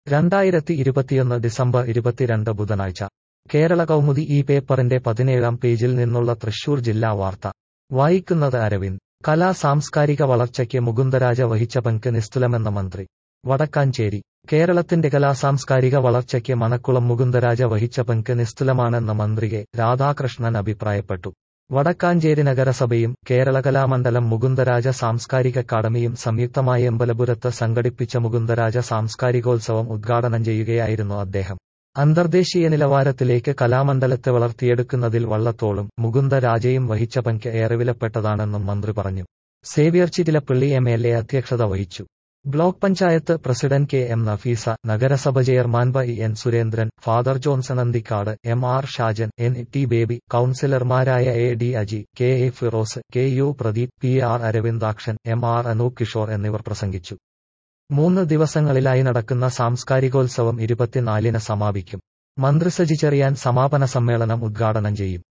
രണ്ടായിരത്തി ഇരുപത്തിയൊന്ന് ഡിസംബർ ഇരുപത്തിരണ്ട് ബുധനാഴ്ച കേരള കൗമുദി ഈ പേപ്പറിന്റെ പതിനേഴാം പേജിൽ നിന്നുള്ള തൃശൂർ ജില്ലാ വാർത്ത വായിക്കുന്നത് അരവിന്ദ് കലാ സാംസ്കാരിക വളർച്ചയ്ക്ക് മുകുന്ദരാജ വഹിച്ച പങ്ക് നിസ്തുലമെന്ന മന്ത്രി വടക്കാഞ്ചേരി കേരളത്തിന്റെ കലാസാംസ്കാരിക വളർച്ചയ്ക്ക് മണക്കുളം മുകുന്ദരാജ വഹിച്ച പങ്ക് നിസ്തുലമാണെന്ന് മന്ത്രി കെ രാധാകൃഷ്ണൻ അഭിപ്രായപ്പെട്ടു വടക്കാഞ്ചേരി നഗരസഭയും കേരള കലാമണ്ഡലം മുകുന്ദരാജ സാംസ്കാരിക അക്കാദമിയും സംയുക്തമായി അമ്പലപുരത്ത് സംഘടിപ്പിച്ച മുകുന്ദരാജ സാംസ്കാരികോത്സവം ഉദ്ഘാടനം ചെയ്യുകയായിരുന്നു അദ്ദേഹം അന്തർദേശീയ നിലവാരത്തിലേക്ക് കലാമണ്ഡലത്തെ വളർത്തിയെടുക്കുന്നതിൽ വള്ളത്തോളും മുകുന്ദരാജയും വഹിച്ച പങ്ക് ഏറെ വിലപ്പെട്ടതാണെന്നും മന്ത്രി പറഞ്ഞു Xavier Chittilappilly M L A അധ്യക്ഷത വഹിച്ചു block panchayat president K M Nafeesa നഗരസഭ chairman Y N Surendran father Johnson Anthikad M R Shajan N T Baby കൌൺസിലർമാരായ A D Aji K A Firoz K U Pradeep P R Aravindakshan M R Anoop Kishore എന്നിവർ പ്രസംഗിച്ചു മൂന്ന് ദിവസങ്ങളിലായി നടക്കുന്ന സാംസ്കാരികോത്സവം ഇരുപത്തിനാലിന് സമാപിക്കും മന്ത്രി സജി ചെറിയാൻ സമാപന സമ്മേളനം ഉദ്ഘാടനം ചെയ്യും